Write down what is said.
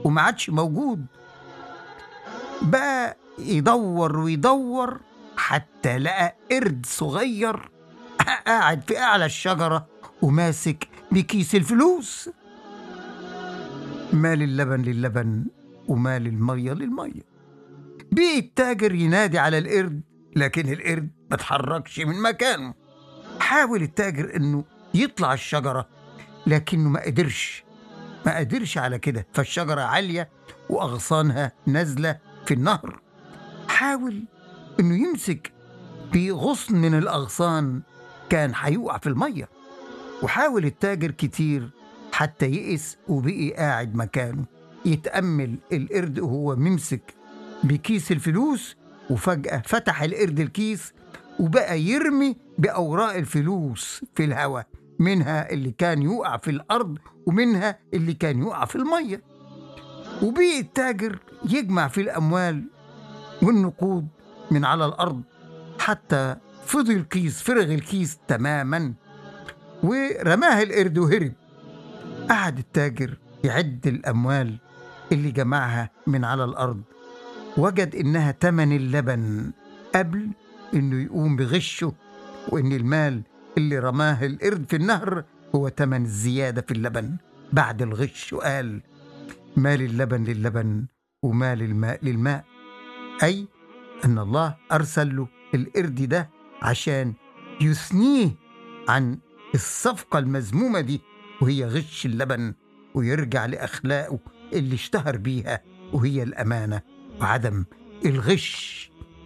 وما عادش موجود بقى يدور ويدور حتى لقى قرد صغير قاعد في أعلى الشجرة وماسك بكيس الفلوس مال اللبن للبن ومال المية للمية بقي التاجر ينادي على القرد لكن القرد ما اتحركش من مكانه حاول التاجر انه يطلع الشجرة لكنه ما قدرش ما قدرش على كده فالشجرة عالية وأغصانها نازلة في النهر حاول انه يمسك بغصن من الأغصان كان هيقع في المية وحاول التاجر كتير حتى يئس وبقي قاعد مكانه يتأمل القرد وهو ممسك بكيس الفلوس وفجأة فتح القرد الكيس وبقى يرمي بأوراق الفلوس في الهواء منها اللي كان يقع في الأرض ومنها اللي كان يقع في المية وبقي التاجر يجمع في الأموال والنقود من على الأرض حتى فضي الكيس فرغ الكيس تماما ورماه القرد وهرب قعد التاجر يعد الأموال اللي جمعها من على الأرض وجد إنها تمن اللبن قبل إنه يقوم بغشه وإن المال اللي رماه القرد في النهر هو تمن الزيادة في اللبن بعد الغش وقال مال اللبن للبن ومال الماء للماء أي أن الله أرسل له القرد ده عشان يثنيه عن الصفقة المذمومة دي وهي غش اللبن ويرجع لأخلاقه اللي اشتهر بيها وهي الأمانة وعدم الغش